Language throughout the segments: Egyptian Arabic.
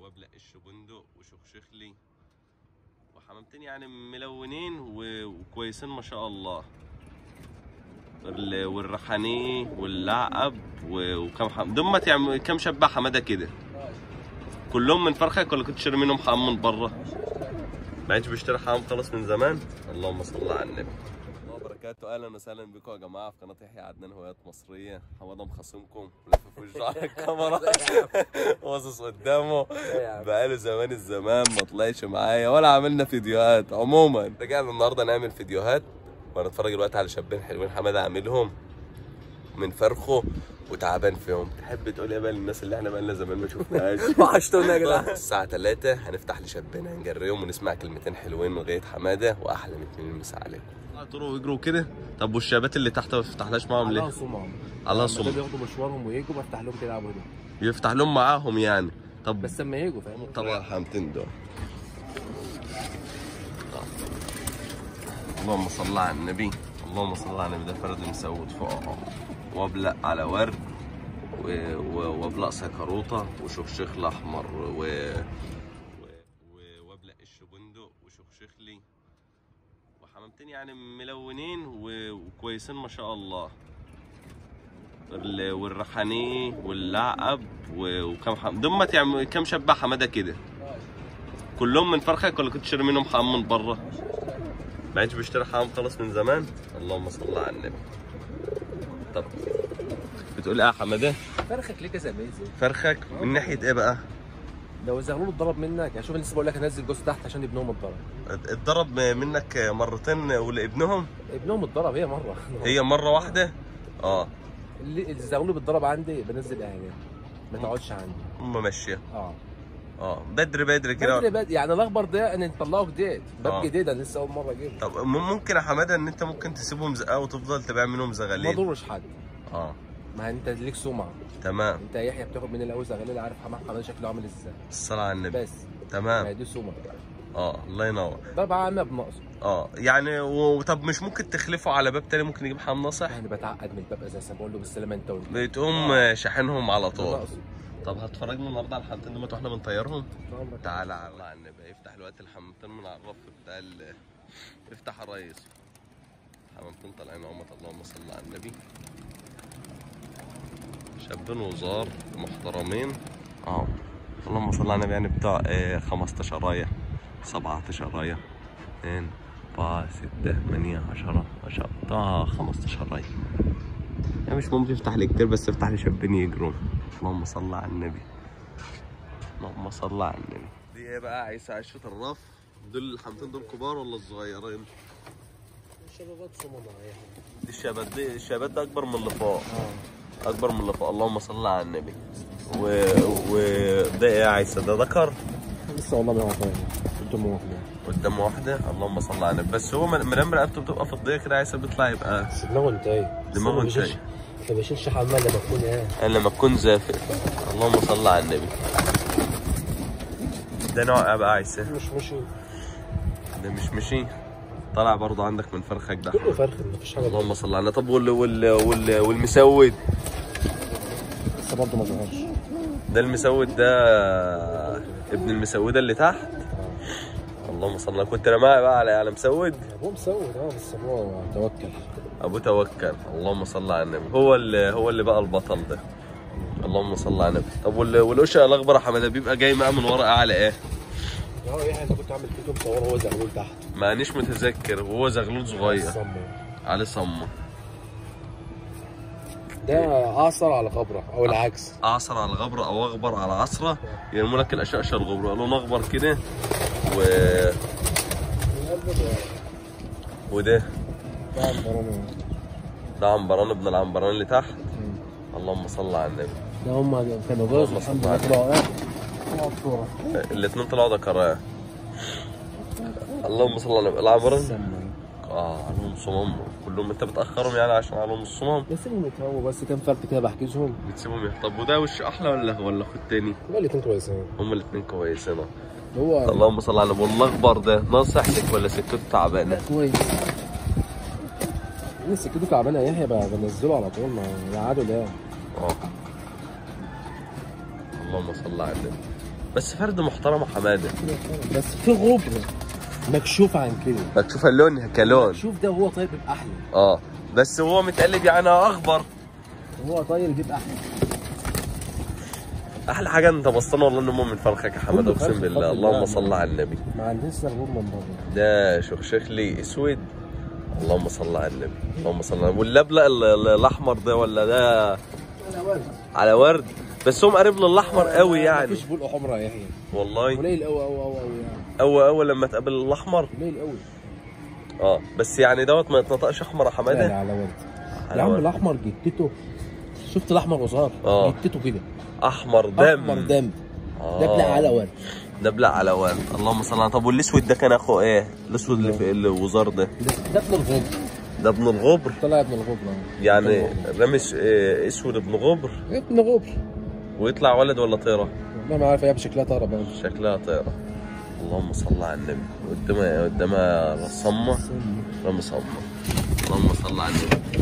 وابلق قش بندق وشخشخلي وحمامتين يعني ملونين و- وكويسين ما شاء الله ال- والريحاني واللعقب و- وكم حم... دول يعني كم شبه حماده كده كلهم من فرخك ولا كنت شاري منهم حمام من بره؟ ما عادش بشتري حمام خلاص من زمان اللهم صل على النبي الله وبركاته اهلا وسهلا بكم يا جماعه في قناه يحيى عدنان هوايات مصريه حماده مخاصمكم ولف في وشه على الكاميرا باصص قدامه بقاله زمان الزمان ما طلعش معايا ولا عملنا فيديوهات عموما رجعنا النهارده نعمل فيديوهات ونتفرج دلوقتي على شابين حلوين حماده عاملهم من فرخه وتعبان فيهم تحب تقول ايه بقى للناس اللي احنا بقالنا زمان ما شفناهاش وحشتونا يا جدعان الساعة 3 هنفتح لشابين هنجريهم ونسمع كلمتين حلوين لغاية حمادة وأحلى من اتنين المسا عليكم طلعوا ويجروا كده طب والشابات اللي تحت ما فتحناش معاهم الله ليه؟ يصومهم الله لما يصوم بياخدوا مشوارهم ويجوا بفتح لهم كده ابو هدوء يفتح لهم معاهم يعني طب بس لما يجوا فاهم طبعا الحمتين دول اللهم صل على النبي اللهم صل على النبي ده فرد مسود فوق اهو وابلق على ورد و- و- وابلق سكروطه وشخشخ احمر و... و... و... وابلق قش بندق وشخشخلي وحمامتين يعني ملونين و... وكويسين ما شاء الله ال- والريحاني واللعقب و- وكم حم... دول يعني كم شبه حماده كده كلهم من فرخك ولا كنت شاري منهم حمام من بره؟ ما عادش بشتري حمام خلاص من زمان اللهم صل على النبي طب بتقول ايه يا حماده؟ فرخك ليه كذا ميزه فرخك من ناحيه ايه بقى؟ لو الزغلول اتضرب منك يعني شوف أنا لسه بقول لك انزل جوز تحت عشان ابنهم اتضرب اتضرب منك مرتين ولابنهم ابنهم اتضرب هي مره هي مره واحده اه اللي الزغلول بيتضرب عندي بنزل اعلان ما تقعدش عندي هم ماشيه اه اه بدري بدري كده بدري بدري يعني الاخبر ده ان نطلعه جديد آه. باب جديد انا لسه اول مره اجيبه طب م- ممكن يا حماده ان انت ممكن تسيبهم زقه وتفضل تبيع منهم ما زغاليل ضرش حد اه ما انت ليك سمعه تمام انت يا يحيى بتاخد من الاول زغلول عارف حمام حمام شكله عامل ازاي الصلاه على النبي بس ما تمام هي دي سمعه اه الله ينور ضرب عامه بنقص اه يعني و... طب مش ممكن تخلفوا على باب تاني ممكن نجيب حمام ناصح يعني بتعقد من الباب اساسا بقول له بالسلامه انت وانت بتقوم شاحنهم على طول بنقص طب هتفرجنا النهارده على الحمامتين دول واحنا بنطيرهم عمرك. تعالى على على النبي افتح الوقت الحمامتين من على الرف بتاع ال... افتح يا ريس حمامتين طالعين اهمت اللهم صل على النبي شابين وزار محترمين اه اللهم صل على النبي يعني بتاع ايه 15 رايه 17 رايه 2 4 6 8 10 10 بتاع 15 رايه يعني مش ممكن تفتح لي كتير بس افتح لي شابين يجرون اللهم صل على النبي اللهم صل على النبي دي ايه بقى عيسى عشة الرف دول الحمتين دول كبار ولا الصغيرين الشبابات صمم معايا دي الشبات دي الشبات ده اكبر من اللي فوق اه اكبر من اللي فوق اللهم صل على النبي و... وده ايه يا عيسى ده ذكر لسه والله ما هو طاير قدامه واحده قدامه واحده اللهم صل على النبي بس هو من دام رقبته بتبقى في الضيق كده عيسى بيطلع يبقى بس دماغه انتهى دماغه انتهى. ما بيشيلش حمام لما تكون ايه الا لما تكون زافئ اللهم صل على النبي ده نوع ايه بقى عيسى مش مشي ده مش مشي طلع برضه عندك من فرخك ده كله فرخ ما فيش حاجه اللهم صل على النبي طب وال وال وال والمسود لسه برضه ما ظهرش ده المسود ده ابن المسوده اللي تحت اللهم صل على النبي. كنت رماها بقى على على مسود ابوه مسود اه بس ابوه توكل ابو توكل اللهم صل على النبي هو اللي هو اللي بقى البطل ده اللهم صل على النبي طب وال- والقشه الاخضر يا حماده بيبقى جاي معاه من ورا اعلى ايه اه ايه انت كنت عامل فيديو مصوره هو زغلول تحت مانيش متذكر وهو زغلول صغير صمم. عليه صمه ده اعصر على غبره او العكس اعصر على الغبره او اغبر على عصره يرموا لك الاشقشه الغبره لون اخضر كده و وده ده عنبراني. ده عنبران ابن العنبران اللي تحت اللهم صل على النبي ده هم كانوا جوز اللهم الحمد صل لله على طلعوا ايه طلعوا بصوره الاثنين طلعوا ذكراه اللهم صل على النبي العنبران سمم. اه عليهم صمام كلهم انت بتاخرهم يعني عشان عليهم الصمام بسيبهم يتهووا بس كام فرد كده بحجزهم بتسيبهم يح- طب وده وش احلى ولا ولا خد تاني هما الاتنين كويسين هما الاثنين كويسين أهو. هو اللهم صل على النبي والاخضر ده ناصح سك ولا سكته تعبانه كويس انا سكته تعبانه يا يحيى بقى بنزله على طول ما يقعدوا ده اه اللهم صل على النبي بس فرد محترم يا حماده بس في غبر مكشوف عن كده مكشوف اللون كلون مكشوف ده وهو طيب بيبقى احلى اه بس هو متقلب يعني اخضر وهو طاير بيبقى احلى احلى حاجه انت بصنا والله انه من فرخك يا حماده كله اقسم فرخ بالله بفضل اللهم الله. صل على النبي ما عندناش غبور من بره ده شخشخلي اسود اللهم صل على النبي اللهم صل على النبي واللبلق ال- ال- الاحمر ده ولا ده انا ورد على ورد بس هم قريب للاحمر قوي يعني مفيش بول حمراء يا يحيى والله قليل قوي قوي قوي قوي يعني اول اول لما تقابل الاحمر قليل قوي اه بس يعني دوت ما يتنطقش احمر يا لا لا حماده على ورد على يا عم ورد. الاحمر جتته شفت الاحمر وصار آه. جتته كده احمر دم احمر دم آه. ده بلا على ورد دبلة على ورد اللهم صل على طب والاسود ده كان اخو ايه الاسود اللي في الوزار ده ده ده ابن الغبر ده ابن الغبر طلع ابن الغبر آه. يعني ابن الغبر. رمش إيه، اسود ابن غبر ابن غبر ويطلع ولد ولا طيره والله ما عارف هي بشكلها طارة بقى شكلها طيره اللهم صل على النبي قدامها قدامها صمه رمي صمه اللهم صل على النبي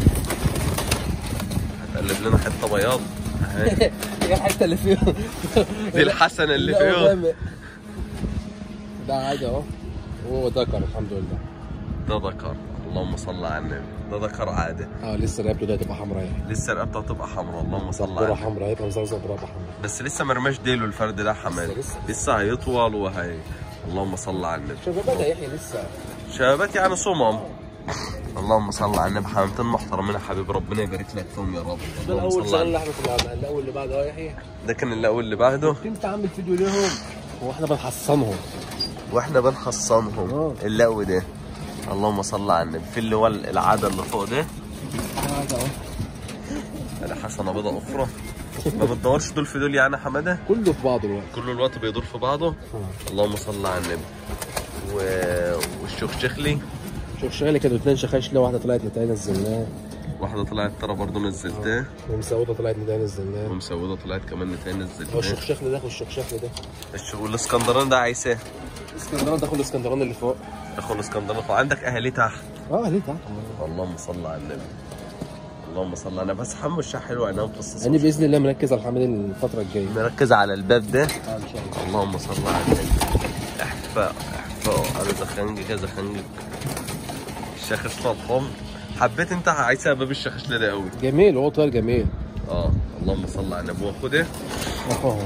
هتقلب لنا حته بياض أهي. هي الحته اللي فيه دي الحسنه اللي لا، فيهم غامق. ده عادي اهو وهو ذكر الحمد لله ده ذكر اللهم صل على النبي ده ذكر عادي اه لسه رقبته ده تبقى حمراء يعني لسه رقبته هتبقى حمراء اللهم صل على ذره النبي حمراء هيبقى مزوزه برقبه حمراء بس لسه مرماش ديله الفرد ده حماد لسه. لسه هيطول وهي اللهم صل على النبي شباب ده يحيى لسه شبابات يعني صمم اللهم صل على النبي حمامتين محترمين يا حبيبي ربنا يبارك لك فيهم يا رب ده اللهم الاول صل على شغل النبي. اللي احنا كنا عملنا الاول اللي بعده اه يحيى ده كان الاول اللي بعده كنت انت عامل فيديو ليهم واحنا بنحصنهم واحنا بنخصمهم آه. اللقو ده اللهم صل على النبي في اللي هو العاده اللي فوق ده هذا اهو ده حسنه بيضه اخرى ما بتدورش دول في دول يعني يا حماده كله في بعضه دلوقتي كل الوقت بيدور في بعضه اللهم صل على النبي و... والشخشخلي شوف شغالة كانوا اتنين شخاشلة واحدة طلعت نتاية نزلناها واحده طلعت ترى برضه نزلتها ومسودة طلعت نتاية نزلناها ومسوده طلعت كمان نتاية هو نزلتها الشخشخل ده والشخشخل ده الش- والاسكندراني ده عايساه اسكندران دخل الاسكندران اللي فوق دخل اسكندراني عندك اهالي تحت اه ليه تحت اللهم صل على النبي اللهم صل على النبي بس حمو الشاح حلو انا مخصص انا باذن الله مركز على الحمد الفترة الجاية نركز على الباب ده اه ان شاء الله اللهم صل على النبي احفاء احفاء انا زخنجي كده زخنجي الشاخص الحمر حبيت انت عايز باب الشاخص ده قوي جميل هو طاير جميل اه اللهم صل على النبي وخده اهو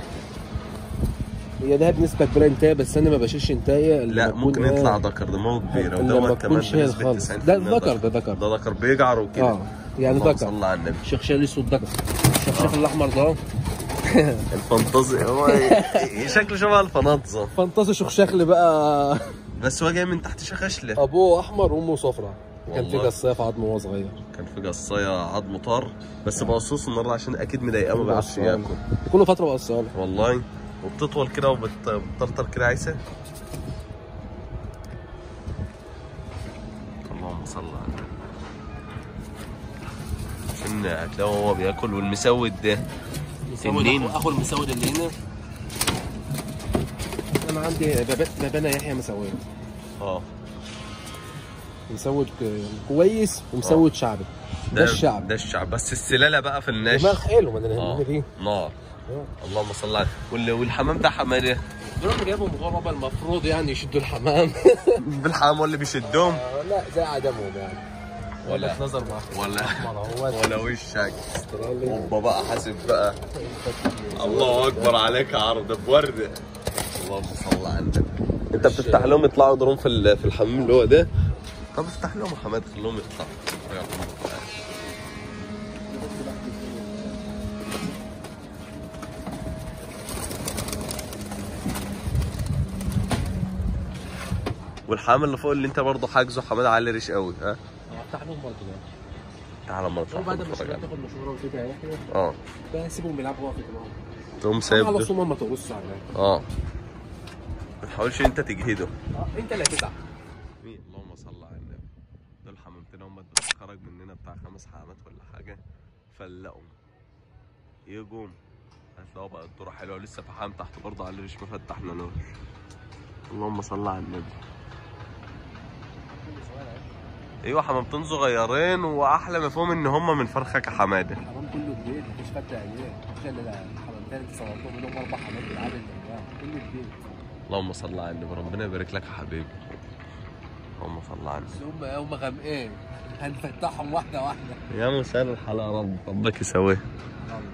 هي ده بنسبة كبيرة انتايه بس انا ما بشيلش انتايه إلا لا لما ممكن تكون يطلع إيه، ذكر دماغه كبيره إلا ما ودوت كمان تكونش هي بنسبه خالص 90% ده ذكر ده ذكر ده ذكر بيجعر وكده اه يعني اللهم ذكر صل على النبي الشخشخ الاسود ذكر الشخشخ الاحمر ده اهو. الفانتازي هو شكله شبه الفناطزه فانتازي شخشخل بقى بس هو جاي من تحت شخشله ابوه احمر وامه صفرا كان في والله. قصايه في عظمه وهو صغير كان في قصايه عظمه طار بس بقصوص النهارده عشان اكيد مضايقاه ما بيعرفش ياكل كل فتره بقصها والله وبتطول كده وبتطرطر كده عايسه اللهم صل على النبي عشان هتلاقيه هو بياكل والمسود ده تنين. اخو المسود اللي هنا انا عندي باب- بابانا يحيى مسود اه مسود ك- كويس ومسود شعبي ده الشعب ده الشعب بس السلاله بقى في النش دماغ حلو ما انا اه هنا دي نار آه. اللهم صل على وال- والحمام ده حماده دول جابوا مغربه المفروض يعني يشدوا الحمام بالحمام ولا بيشدهم آه، لا زي عدمهم يعني ولا ولا نظر مع ولا احمر اهو ولا وشك استرالي اوبا بقى حاسب بقى الله اكبر عليك عرض بورده اللهم صل على النبي انت بتفتح لهم يطلعوا يضربون في ال- في الحمام اللي هو ده طب افتح لهم يا حماد خليهم يطلعوا والحمام اللي فوق اللي انت برضه حاجزه حماد علي ريش قوي ها افتح لهم برضه ده تعالى ما هو نطلع بعد ما نتفرج الشباب عليه تاخد مشوره وكده يا يحيى اه بقى سيبهم بيلعبوا واقف معاهم تقوم سايب على ده صوم ما تبص عليه اه ما تحاولش انت تجهده اه انت اللي هتزعل مين اللهم صل على النبي دول حمامتين هم بس خرج مننا بتاع خمس حمامات ولا حاجه فلقوا يجوا هتلاقوا بقى الدورة حلوه لسه في حمام تحت برضه على الريش ما فتحنا نور اللهم صل على النبي ايوه حمامتين صغيرين واحلى ما فيهم ان هم من فرخك يا حماده الحمام كله جديد مفيش فتة عينيه مفيش الا الحمامتين اللي صورتهم منهم اربع حمامات بالعدد كل البيت اللهم صل على النبي ربنا يبارك لك يا حبيبي اللهم صل على النبي بس هم هم غامقين هنفتحهم واحده واحده يا مسهل الحال يا رب ربك يسويه الله